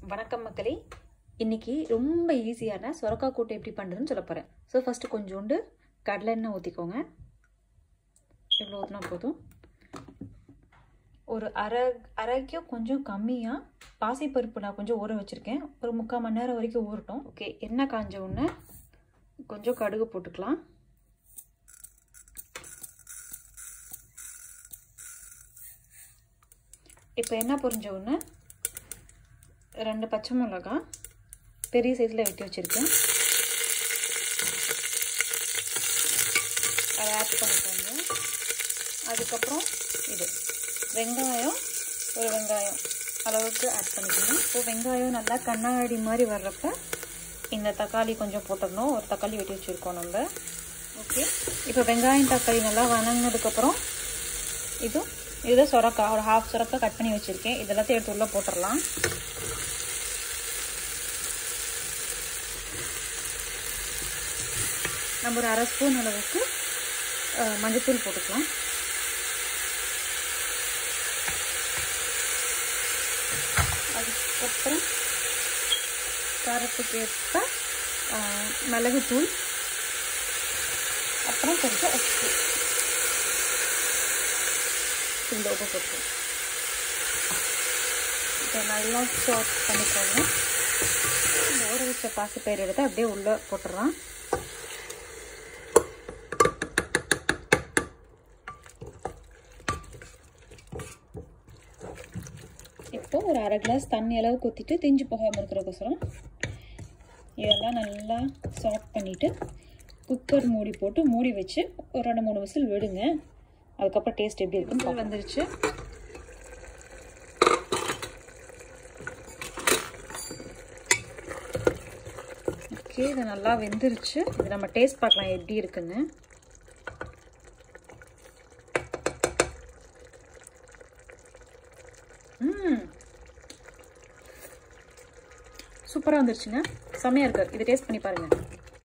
வணக்கம் மக்களே இன்னைக்கு ரொம்ப ஈஸியான சொரக்காய் கூட்டு எப்படி பண்ணுறதுன்னு சொல்ல போகிறேன் ஸோ ஃபஸ்ட்டு கொஞ்சோண்டு கடலை எண்ணெய் ஊற்றிக்கோங்க இவ்வளோ ஊற்றினா போதும் ஒரு அரை அரைக்கும் கொஞ்சம் கம்மியாக பாசிப்பருப்பு நான் கொஞ்சம் ஊற வச்சுருக்கேன் ஒரு முக்கால் மணி நேரம் வரைக்கும் ஊறட்டும் ஓகே எண்ணெய் காஞ்ச உடனே கொஞ்சம் கடுகு போட்டுக்கலாம் இப்போ என்ன பொரிஞ்ச உடனே ரெண்டு பச்சை மிளகா பெரிய சைஸில் வெட்டி வச்சுருக்கேன் அதை ஆட் பண்ணிக்கோங்க அதுக்கப்புறம் இது வெங்காயம் ஒரு வெங்காயம் அளவுக்கு ஆட் பண்ணிக்கணும் இப்போ வெங்காயம் நல்லா கண்ணாடி மாதிரி வர்றப்ப இந்த தக்காளி கொஞ்சம் போட்டுடணும் ஒரு தக்காளி வெட்டி வச்சுருக்கோம் நம்ம ஓகே இப்போ வெங்காயம் தக்காளி நல்லா வணங்கினதுக்கப்புறம் இது இதுதான் சொரக்காய் ஒரு ஹாஃப் சொரக்காய் கட் பண்ணி வச்சுருக்கேன் இதெல்லாத்தையும் எடுத்து உள்ளே போட்டுடலாம் நம்ம ஒரு அரை ஸ்பூன் அளவுக்கு மஞ்சத்தூள் போட்டுக்கலாம் அதுக்கப்புறம் காரத்துக்கு ஏற்ப மிளகுத்தூள் அப்புறம் கொஞ்சம் உப்பு இந்த உப்பு போட்டுருவோம் இதை நல்லா சாப் பண்ணிக்கோங்க இந்த ஊற வச்ச பாசிப்பயிர் எடுத்து அப்படியே உள்ளே போட்டுடலாம் இப்போ ஒரு அரை கிளாஸ் தண்ணி அளவு ஊற்றிட்டு திஞ்சு போகாமல் இருக்கிறதுக்கோசரம் இதெல்லாம் நல்லா சாஃப்ட் பண்ணிவிட்டு குக்கர் மூடி போட்டு மூடி வச்சு ஒரு ரெண்டு மூணு விசில் விடுங்க அதுக்கப்புறம் டேஸ்ட் எப்படி இருக்குன்னு வந்துருச்சு ஓகே இது நல்லா வெந்துருச்சு இது நம்ம டேஸ்ட் பார்க்கலாம் எப்படி இருக்குன்னு ம் சூப்பராக வந்துருச்சுங்க செம்மையாக இருக்குது இதை டேஸ்ட் பண்ணி பாருங்கள்